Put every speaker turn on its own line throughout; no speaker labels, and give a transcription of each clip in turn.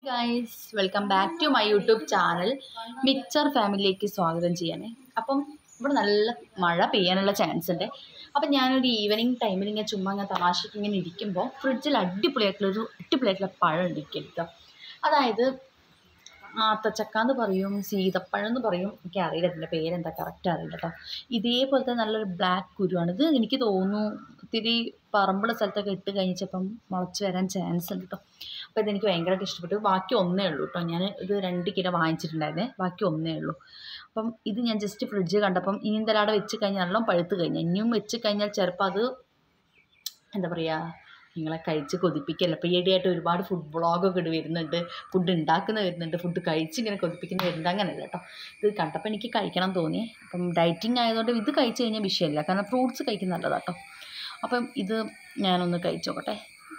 Guys welcome back to my YouTube channel mixer ഫാമിലിയിലേക്ക് സ്വാഗതം ചെയ്യണേ അപ്പം ഇവിടെ നല്ല മഴ പെയ്യാനുള്ള ചാൻസ് ഉണ്ട് അപ്പം ഞാനൊരു ഈവനിങ് ടൈമിൽ ഇങ്ങനെ ചുമ്മാ ഇങ്ങനെ തമാശയ്ക്ക് ഇങ്ങനെ ഇരിക്കുമ്പോൾ ഫ്രിഡ്ജിൽ അടിപൊളിയായിട്ടുള്ളൊരു അടിപൊളിയായിട്ടുള്ള പഴം ഇരിക്കും കേട്ടോ അതായത് ആത്തച്ചക്ക എന്ന് പറയും സീതപ്പഴം എന്ന് പറയും എനിക്ക് അറിയില്ല ഇതിൻ്റെ പേരെന്താ കറക്റ്റ് അറിയില്ല കേട്ടോ ഇതേപോലത്തെ നല്ലൊരു ബ്ലാക്ക് കുരുവാണ് ഇത് എനിക്ക് തോന്നുന്നു ഇത്തിരി പറമ്പുള്ള സ്ഥലത്തൊക്കെ ഇട്ട് കഴിഞ്ഞപ്പം മുളച്ച് വരാൻ ചാൻസ് ഉണ്ട് കേട്ടോ അപ്പോൾ ഇതെനിക്ക് ഭയങ്കരമായിട്ട് ഇഷ്ടപ്പെട്ടു ബാക്കി ഒന്നേ ഉള്ളൂ കേട്ടോ ഞാൻ ഇത് രണ്ട് കിലോ വാങ്ങിച്ചിട്ടുണ്ടായിരുന്നേ ബാക്കി ഒന്നേ ഉള്ളൂ അപ്പം ഇത് ഞാൻ ജസ്റ്റ് ഫ്രിഡ്ജ് കണ്ടപ്പം ഇനി എന്തായാലും അവിടെ വെച്ച് കഴിഞ്ഞാൽ നല്ലോണം പഴുത്ത് കഴിഞ്ഞാൽ ഇനിയും വെച്ച് കഴിഞ്ഞാൽ ചിലപ്പോൾ അത് എന്താ പറയുക നിങ്ങളെ കഴിച്ച് കൊതിപ്പിക്കല്ല ഇപ്പോൾ ഈയിടെയായിട്ട് ഒരുപാട് ഫുഡ് വ്ളോഗൊക്കെ ഇട്ട് വരുന്നുണ്ട് ഫുഡ് ഉണ്ടാക്കുന്ന വരുന്നുണ്ട് ഫുഡ് കഴിച്ച് ഇങ്ങനെ കൊതിപ്പിക്കുന്ന വരുന്നുണ്ട് അങ്ങനെയല്ല കേട്ടോ ഇത് കണ്ടപ്പോൾ എനിക്ക് കഴിക്കണം തോന്നി അപ്പം ഡയറ്റിംഗ് ആയതുകൊണ്ട് ഇത് കഴിച്ച് കഴിഞ്ഞാൽ വിഷയമില്ല കാരണം ഫ്രൂട്ട്സ് കഴിക്കുന്ന നല്ലതാണ് കേട്ടോ അപ്പം ഇത് ഞാനൊന്ന് കഴിച്ച് നോക്കട്ടെ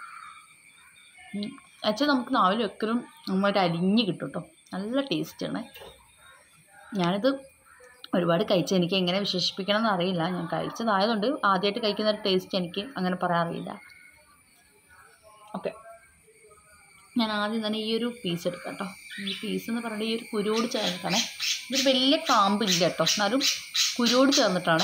അച്ഛൻ നമുക്ക് നാവിൽ വെക്കലും നന്നായിട്ട് അരിഞ്ഞ് കിട്ടും കേട്ടോ നല്ല ടേസ്റ്റാണ് ഞാനിത് ഒരുപാട് കഴിച്ച് എനിക്ക് എങ്ങനെ വിശേഷിപ്പിക്കണം എന്ന് അറിയില്ല ഞാൻ കഴിച്ചതായതുകൊണ്ട് ആദ്യമായിട്ട് കഴിക്കുന്ന ഒരു ടേസ്റ്റ് എനിക്ക് അങ്ങനെ പറയാൻ അറിയില്ല ഓക്കെ ഞാൻ ആദ്യം തന്നെ ഈ ഒരു പീസ് എടുക്കാം കേട്ടോ ഈ പീസ് എന്ന് പറഞ്ഞാൽ ഈ ഒരു കുരുവോട് ചേർന്നിട്ടാണ് ഇതൊരു വലിയ കാമ്പില്ല കേട്ടോ എന്നാലും കുരുവോട് ചേർന്നിട്ടാണ്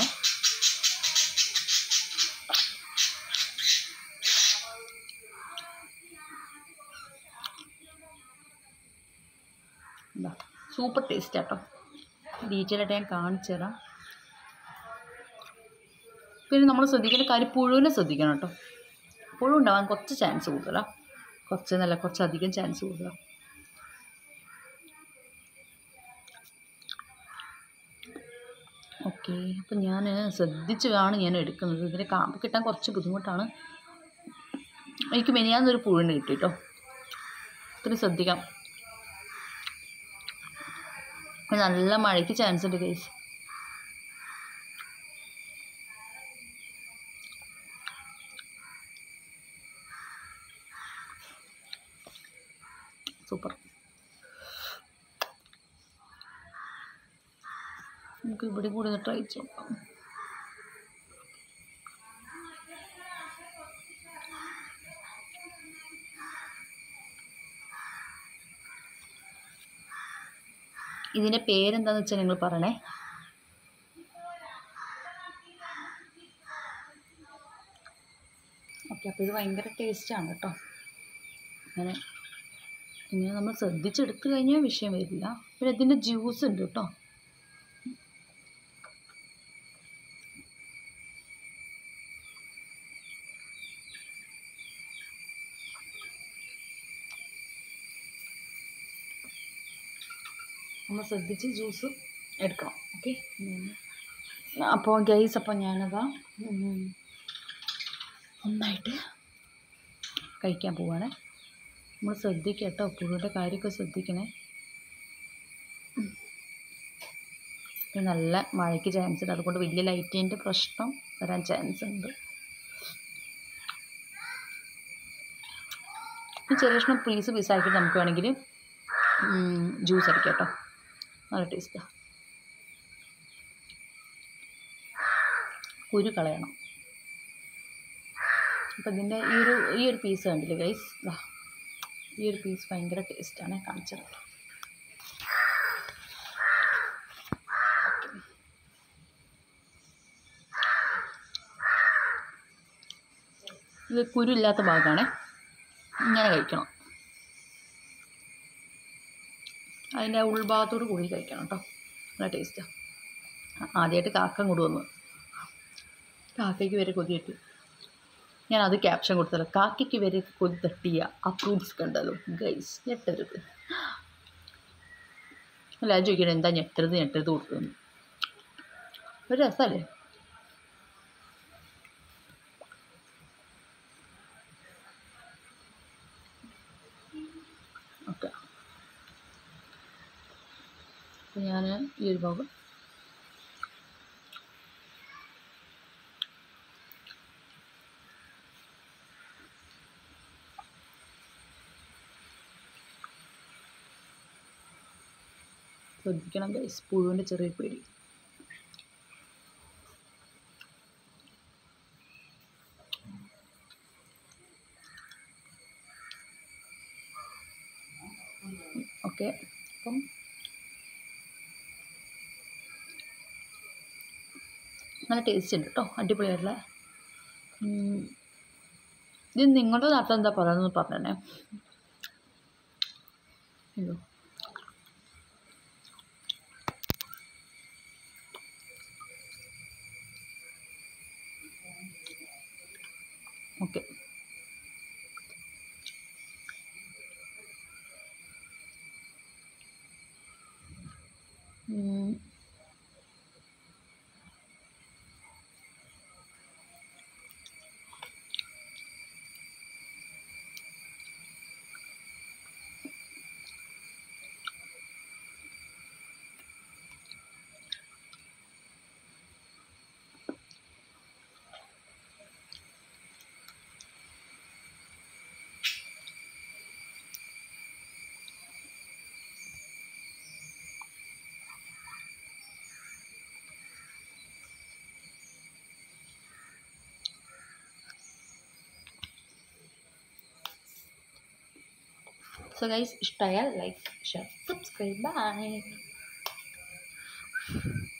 എന്താ സൂപ്പർ ടേസ്റ്റ് കേട്ടോ ഡീറ്റെയിൽ ആയിട്ട് ഞാൻ കാണിച്ചു തരാം പിന്നെ നമ്മൾ ശ്രദ്ധിക്കേണ്ട കാര്യം പുഴുവിനെ ശ്രദ്ധിക്കണം കേട്ടോ പുഴു ഉണ്ടാവാൻ കുറച്ച് ചാൻസ് കൂടുതലാണ് കുറച്ച് നല്ല കുറച്ച് അധികം ചാൻസ് കൂടുതലാണ് ഓക്കെ അപ്പം ഞാൻ ശ്രദ്ധിച്ചാണ് ഞാൻ എടുക്കുന്നത് ഇതിൻ്റെ കാമ്പ് കിട്ടാൻ കുറച്ച് ബുദ്ധിമുട്ടാണ് എനിക്ക് മെനിയാന്നൊരു പുഴുവിനെ കിട്ടി കേട്ടോ ഇത്തിരി ശ്രദ്ധിക്കാം നല്ല മഴയ്ക്ക് ചാൻസ് ഉണ്ട് കേസ് സൂപ്പർ നമുക്ക് ഇവിടെ കൂടെ ഒന്ന് ട്രൈ ചെയ്ത് നോക്കാം ഇതിൻ്റെ പേരെന്താണെന്ന് വെച്ചാൽ നിങ്ങൾ പറയണേ ഓക്കെ അപ്പോൾ ഇത് ഭയങ്കര ടേസ്റ്റാണ് കേട്ടോ അങ്ങനെ ഇങ്ങനെ നമ്മൾ ശ്രദ്ധിച്ചെടുത്ത് കഴിഞ്ഞാൽ വിഷയം വരില്ല പിന്നെ ഇതിൻ്റെ ജ്യൂസ് ഉണ്ട് കേട്ടോ നമ്മൾ ശ്രദ്ധിച്ച് ജ്യൂസ് എടുക്കണം ഓക്കെ അപ്പോൾ ഗൈസ് അപ്പോൾ ഞാനതാ ഒന്നായിട്ട് കഴിക്കാൻ പോവാണ് നമ്മൾ ശ്രദ്ധിക്കുക കേട്ടോ പുഴുവിൻ്റെ കാര്യമൊക്കെ ശ്രദ്ധിക്കണേ ഇത് നല്ല മഴയ്ക്ക് ചാൻസ് ഉണ്ട് അതുകൊണ്ട് വലിയ ലൈറ്റിൻ്റെ പ്രശ്നം വരാൻ ചാൻസ് ഉണ്ട് ഈ ചെറിയ കഷ്ണം പീസ് പീസാക്കിയിട്ട് നമുക്ക് വേണമെങ്കിൽ ജ്യൂസ് അടിക്കാം കേട്ടോ നല്ല ടേസ്റ്റാണ് കുരു കളയണം അപ്പം ഇതിൻ്റെ ഈ ഒരു ഈ ഒരു പീസ് കണ്ടില്ലേ ഗൈസ് ഈ ഒരു പീസ് ഭയങ്കര ടേസ്റ്റാണ് കാണിച്ചത് ഇത് കുരു ഇല്ലാത്ത ഭാഗമാണ് ഇങ്ങനെ കഴിക്കണം അതിൻ്റെ ഉൾഭാഗത്തോട് കൂടി കഴിക്കണം കേട്ടോ നല്ല ടേസ്റ്റാണ് ആദ്യമായിട്ട് കാക്ക ഇങ്ങോട്ട് വന്നു കാക്കയ്ക്ക് വരെ കൊതി കിട്ടി ഞാൻ അത് ക്യാപ്ഷൻ കൊടുത്തല്ലോ കാക്കയ്ക്ക് വരെ കൊതി തട്ടിയ ആ ഫ്രൂട്ട്സ് കണ്ടല്ലോ ഗൈസ് ഞെട്ടരുത് എല്ലാവരും ചോദിക്കണം എന്താ ഞെട്ടരുത് ഞെട്ടരുത് കൊടുക്കുന്നു ഒരു രസമല്ലേ ഓക്കെ ഞാൻ ഈ ഒരു ഭാഗം ശ്രദ്ധിക്കണം ഗൈസ് പുഴുവിൻ്റെ ചെറിയ പേടി ഓക്കെ അപ്പം നല്ല ടേസ്റ്റ് ഉണ്ട് കേട്ടോ അടിപൊളിയായിട്ടുള്ള ഉം. ഇത് നിങ്ങളുടെ നാട്ടിൽ എന്താ പറയുന്നത് പറഞ്ഞേ അയ്യോ ഓക്കെ ഉം. സോ ഗൈസ് ഇഷ്ടമായാൽ ലൈക്ക് ഷെയർ സബ്സ്ക്രൈബ് ബൈ